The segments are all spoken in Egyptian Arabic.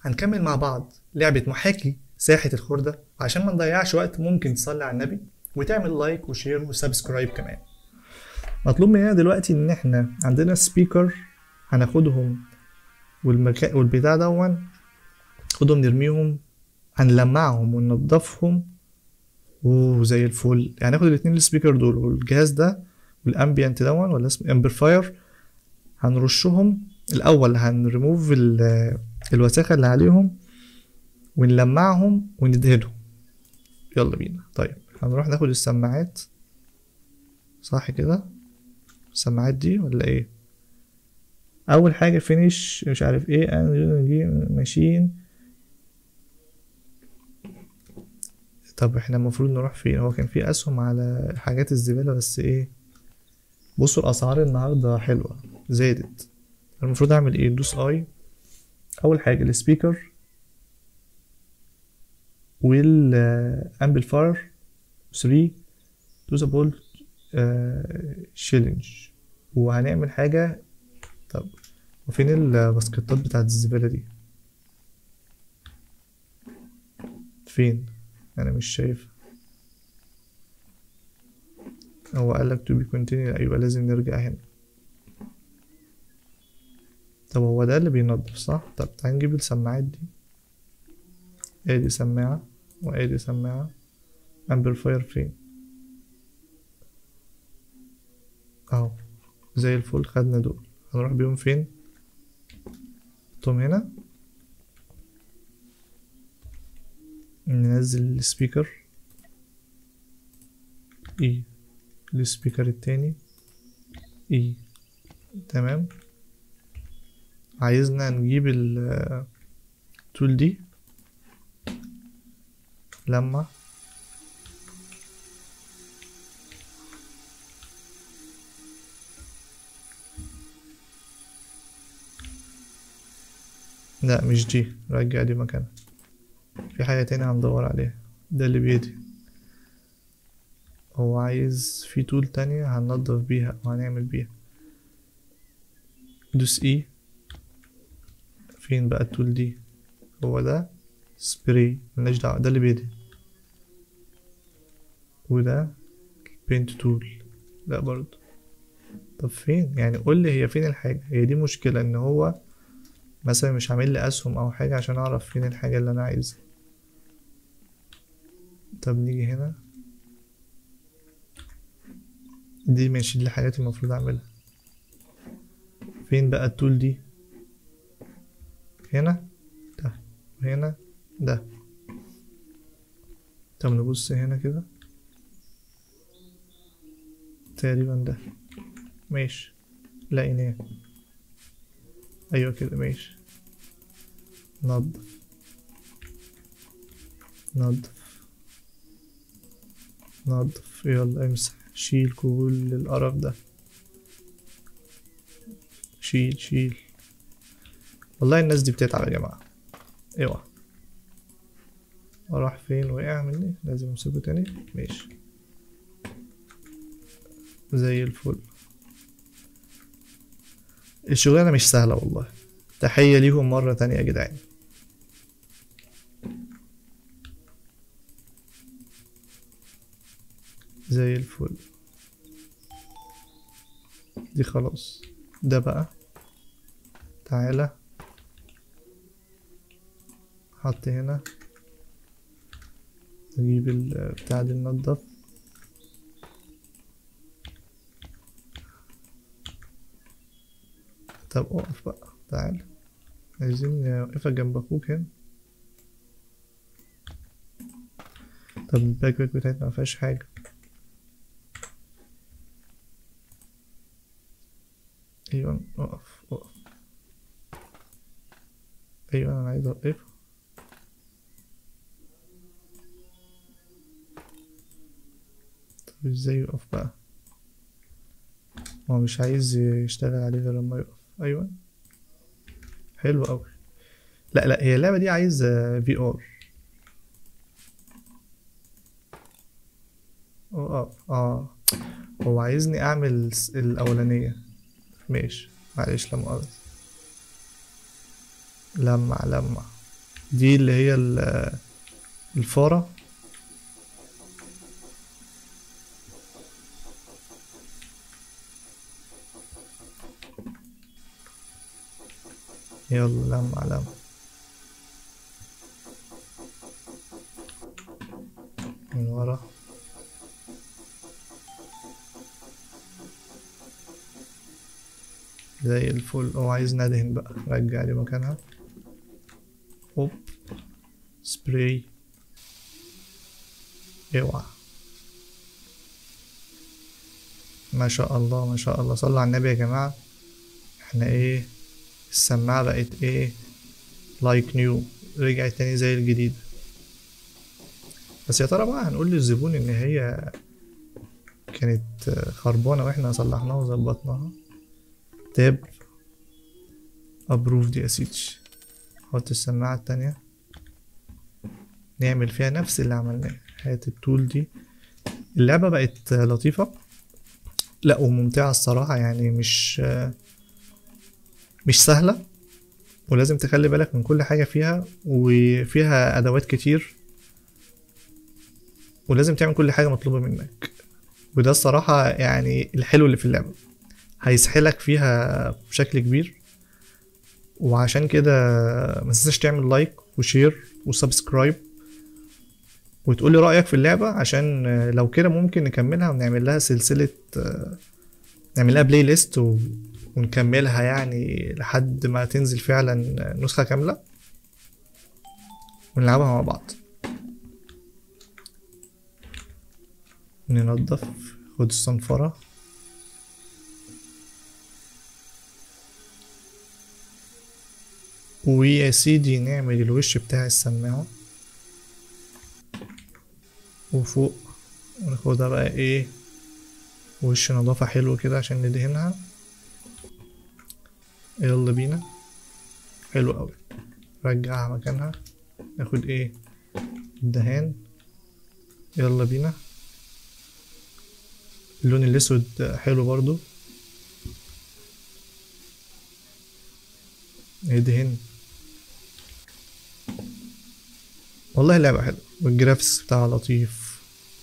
هنكمل مع بعض لعبة محاكي ساحة الخردة عشان ما نضيعش وقت ممكن تصلي على النبي وتعمل لايك وشير وسبسكرايب كمان مطلوب مننا دلوقتي ان احنا عندنا سبيكر هناخدهم والمكان والبتاع دون خدهم نرميهم هنلمعهم وننضفهم وزي الفل يعني ناخد الاتنين السبيكر دول والجهاز ده والامبيانت دون ولا اسمه امبليفاير هنرشهم الاول هنريموف ال- الوساخه اللي عليهم ونلمعهم وندهنهم يلا بينا طيب هنروح ناخد السماعات صح كده السماعات دي ولا ايه اول حاجه فينيش مش عارف ايه ماشين طب احنا المفروض نروح فين هو كان في اسهم على حاجات الزباله بس ايه بصوا الاسعار النهارده حلوه زادت المفروض اعمل ايه ندوس اي اول حاجه السبيكر والامبليفاير 3 دوزابل شيلنج وهنعمل حاجه طب وفين الباسكتات بتاعت الزباله دي فين انا مش شايف هو قالك to be continued ايوه لازم نرجع هنا طب هو ده اللي بينضف صح طب تعال نجيب السماعات دي ادي سماعة وادي سماعة امبليفاير فين اهو زي الفل خدنا دول هنروح بيهم فين نحطهم هنا ننزل السبيكر اي السبيكر التاني اي تمام عايزنا نجيب التول دي لما لا مش دي رجع دي مكانها في حاجة تانية هندور عليها ده اللي بيدي هو عايز في تول تانية هننضف بيها وهنعمل بيها دوس اي فين بقى التول دي هو ده سبراي ملناش دعوة ده اللي بيدي وده بينت تول لا برضه طب فين يعني قول لي هي فين الحاجة هي دي مشكلة ان هو مثلا مش عامل لي اسهم او حاجة عشان اعرف فين الحاجة اللي انا عايزها طب نيجي هنا دي ماشي دي الحاجات المفروض اعملها فين بقى التول دي هنا ده وهنا ده طب نبص هنا كده تقريبا ده ماشي لقيناه ايوه كده ماشي نضف نضف نضف يلا امسح شيل كل القرف ده شيل شيل والله الناس دي بتتعب يا جماعة اوعى راح فين وقع مني لازم امسكه تاني ماشي زي الفل الشغلانة مش سهلة والله تحية ليهم مرة تانية يا جدعان زي الفل دي خلاص ده بقى تعالى حط هنا نجيب البتاع دي ننضف طب اقف بقى تعالى عايزين نوقفك جنب اخوك هنا طب الباك باك بتاعتنا مفيهاش حاجة ايوه اقف اقف ايوه انا عايز اوقفه طب ازاي يقف بقى هو مش عايز يشتغل عليه غير لما يقف ايوه حلو اوي لا لا هي اللعبة دي عايز في ار اه اه هو عايزني اعمل الاولانية ماشي معلش لا مؤاخذة لمع لمع دي اللي هي ال- الفارة يلا لمع لمع من ورا زي الفل هو عايز ندهن بقى رجع لي مكانها هوب سبراي اوعى ما شاء الله ما شاء الله صلوا على النبي يا جماعة احنا ايه السماعة بقت ايه لايك نيو رجعت تاني زي الجديد بس يا ترى بقى هنقول للزبون ان هي كانت خربانة واحنا صلحناها وظبطناها تاب ابروف دي يا سيدي حط السماعة التانية نعمل فيها نفس اللي عملناه هات التول دي اللعبة بقت لطيفة لا وممتعة الصراحة يعني مش مش سهلة ولازم تخلي بالك من كل حاجة فيها وفيها أدوات كتير ولازم تعمل كل حاجة مطلوبة منك وده الصراحة يعني الحلو اللي في اللعبة هيسحلك فيها بشكل كبير وعشان كده ما تنساش تعمل لايك وشير وسبسكرايب وتقولي رأيك في اللعبة عشان لو كده ممكن نكملها ونعمل لها سلسلة نعمل لها بلاي ليست و... ونكملها يعني لحد ما تنزل فعلا نسخة كاملة ونلعبها مع بعض ننضف خد الصنفرة ويا سيدي نعمل الوش بتاع السماعة وفوق وناخدها بقى ايه وش نظافة حلو كده عشان ندهنها يلا بينا حلو قوي رجعها مكانها ناخد ايه الدهان يلا بينا اللون الاسود حلو برضو ندهن والله اللعبة حلوة والجرافيكس بتاعها لطيف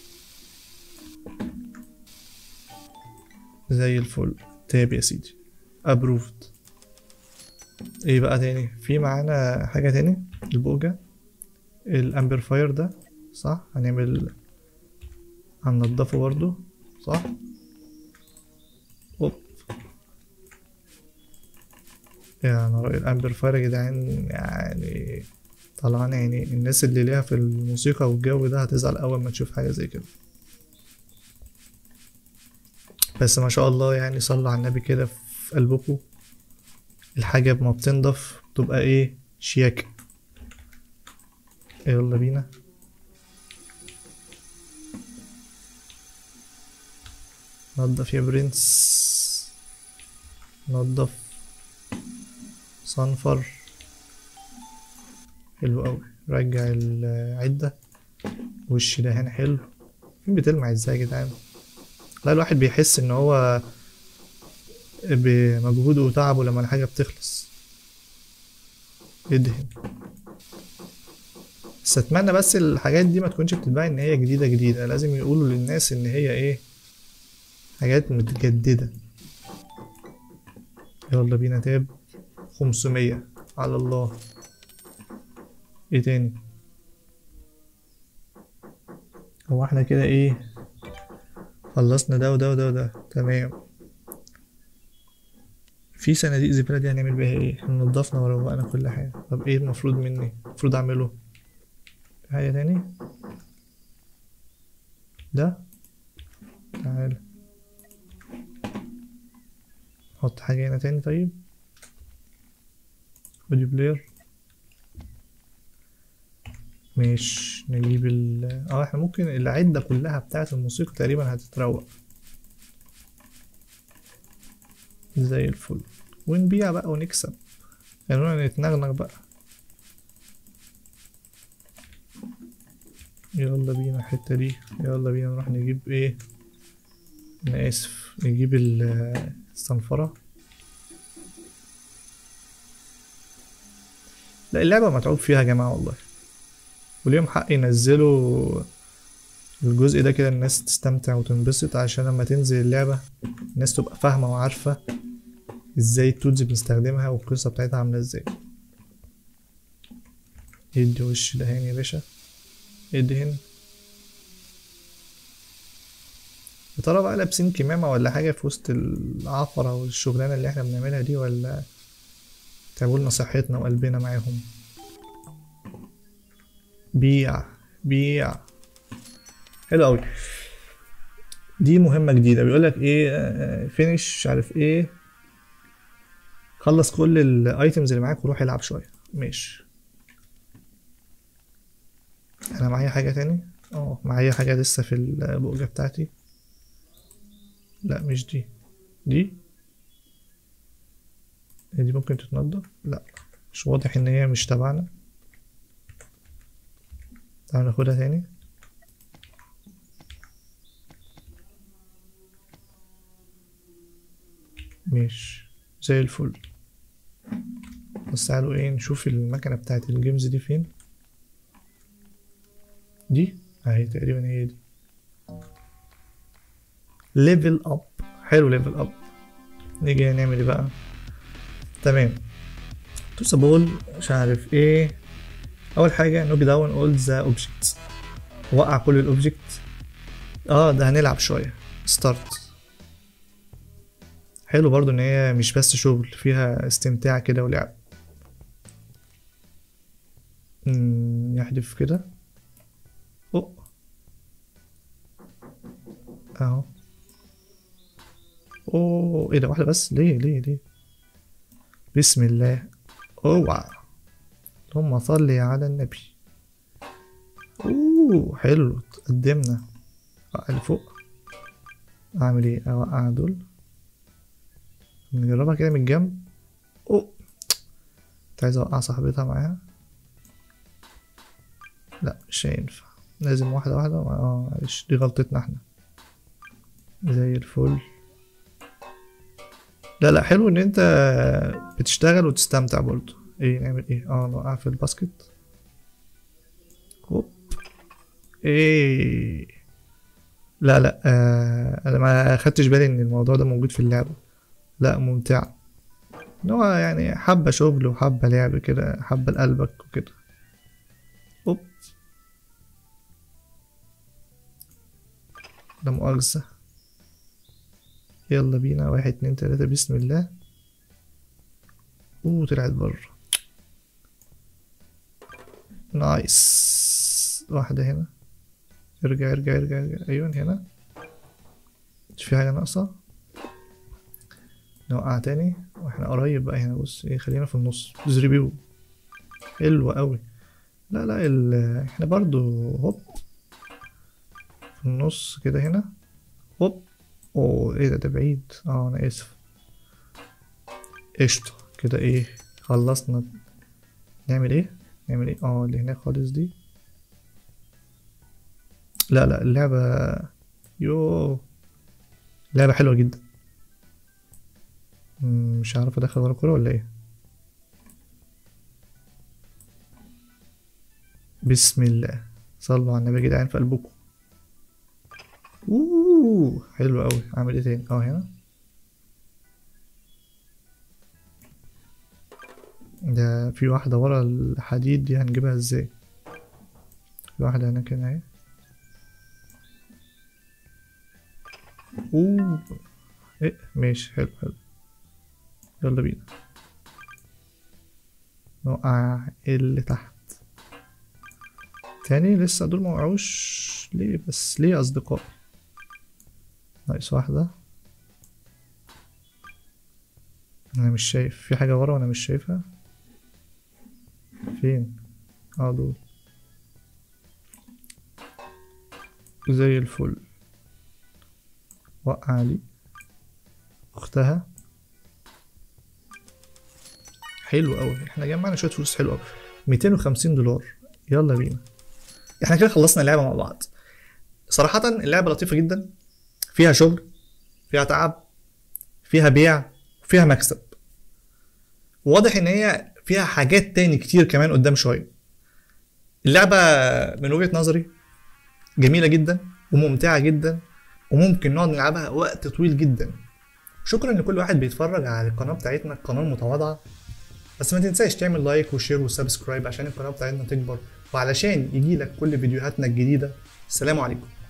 زي الفل تاب يا سيدي ابروفد ايه بقى تاني في معانا حاجة تاني البوجة الامبرفاير ده صح هنعمل هننضفه برضو صح اوب يا نهار الامبرفاير يا جدعان يعني طلعان يعني الناس اللي ليها في الموسيقى والجو ده هتزعل اول ما تشوف حاجة زي كده بس ما شاء الله يعني صلوا على النبي كده في قلبكم الحاجة ما بتنضف تبقى ايه شياكة يلا بينا نضف يا برنس نضف صنفر حلو قوي رجع العدة وش دهان حلو فين بتلمع ازاي يا جدعان لا الواحد بيحس ان هو بمجهوده وتعبه لما الحاجة بتخلص ادهن بس اتمنى بس الحاجات دي ما تكونش بتتباع ان هي جديدة جديدة لازم يقولوا للناس ان هي ايه حاجات متجددة يلا بينا تاب خمسمية على الله ايه تاني هو احنا كده ايه خلصنا ده وده وده وده تمام في صناديق زبالة دي هنعمل بيها ايه احنا نضفنا وروقنا كل حاجة طب ايه المفروض مني المفروض اعمله في حاجة تاني ده تعال نحط حاجة هنا تاني طيب اوديو بلاير مش نجيب ال اه احنا ممكن العدة كلها بتاعة الموسيقى تقريبا هتتروق زي الفل ونبيع بقى ونكسب خلونا نتنغنغ بقى يلا بينا الحتة دي يلا بينا نروح نجيب ايه انا اسف نجيب الصنفرة لا اللعبة متعوب فيها يا جماعة والله وليهم حق ينزلوا الجزء ده كده الناس تستمتع وتنبسط عشان لما تنزل اللعبة الناس تبقى فاهمة وعارفة ازاي التولز بنستخدمها والقصة بتاعتها عاملة ازاي ادي وش دهان يا باشا ادهن يا ترى بقى لابسين كمامة ولا حاجة في وسط العفرة والشغلانة اللي احنا بنعملها دي ولا تعبولنا صحتنا وقلبنا معاهم بيع بيع حلو قوي دي مهمة جديدة بيقول لك ايه فينش مش عارف ايه خلص كل الايتمز اللي معاك وروح العب شوية ماشي انا معايا حاجة تاني اه معايا حاجة لسه في البؤجة بتاعتي لا مش دي دي هي دي ممكن تتنضف لا مش واضح ان هي مش تبعنا تعال ناخدها تاني مش زي الفل بس تعالوا ايه نشوف المكنة بتاعت الجيمز دي فين دي اهي تقريبا هي دي ليفل اب حلو ليفل اب نيجي نعمل ايه بقى تمام توسابول مش عارف ايه اول حاجه نوك داون اول ذا اوبجكتس وقع كل الاوبجكت اه ده هنلعب شويه ستارت حلو برضو ان هي مش بس شغل فيها استمتاع كده ولعب مم، يحدف كده اوه اهو اوه ايه ده واحده بس ليه ليه ليه بسم الله اوعى اللهم صل على النبي اوه حلو تقدمنا بقى اللي فوق اعمل ايه اوقع دول نجربها كده من الجنب اوه كنت عايز اوقع صاحبتها معاها لا مش هينفع لازم واحدة واحدة اه معلش دي غلطتنا احنا زي الفل لا لا حلو ان انت بتشتغل وتستمتع برضه ايه نعمل ايه اه نوقع في الباسكت هوب ايه لا لا آه انا ما خدتش بالي ان الموضوع ده موجود في اللعبة لا ممتع ان هو يعني حبة شغل وحبة لعب كده حبة لقلبك وكده اوب لا مؤاخذة يلا بينا واحد اتنين تلاتة بسم الله اوه طلعت بره نايس واحدة هنا ارجع ارجع ارجع ارجع ايوه هنا مش في حاجة ناقصة نوقع تاني واحنا قريب بقى هنا بص ايه خلينا في النص ريفيو حلو قوي لا لا ال... احنا برضو هوب في النص كده هنا هوب اوه ايه ده ده بعيد اه انا اسف قشطة كده ايه خلصنا نعمل ايه نعمل ايه اه اللي هناك خالص دي لا لا اللعبة يو لعبة حلوة جدا مم، مش عارف ادخل ورا الكورة ولا ايه بسم الله صلوا على النبي يا جدعان في قلبكم اوه حلو قوي اعمل ايه تاني اه هنا ده في واحدة ورا الحديد دي هنجيبها ازاي في واحدة هناك هنا اهي اوه ايه ماشي حلو حلو يلا بينا نوقع اللي تحت تاني لسه دول موقعوش ليه بس ليه يا اصدقائي ناقص واحدة انا مش شايف في حاجة ورا وانا مش شايفها فين اه دول زي الفل وقع لي اختها حلو قوي احنا جمعنا شويه فلوس حلو قوي 250 دولار يلا بينا احنا كده خلصنا اللعبه مع بعض صراحه اللعبه لطيفه جدا فيها شغل فيها تعب فيها بيع فيها مكسب واضح ان هي فيها حاجات تاني كتير كمان قدام شويه اللعبه من وجهه نظري جميله جدا وممتعه جدا وممكن نقعد نلعبها وقت طويل جدا شكرا لكل واحد بيتفرج على القناه بتاعتنا القناه المتواضعه بس ما تنساش تعمل لايك وشير وسبسكرايب عشان القناه بتاعتنا تكبر وعلشان يجيلك كل فيديوهاتنا الجديده السلام عليكم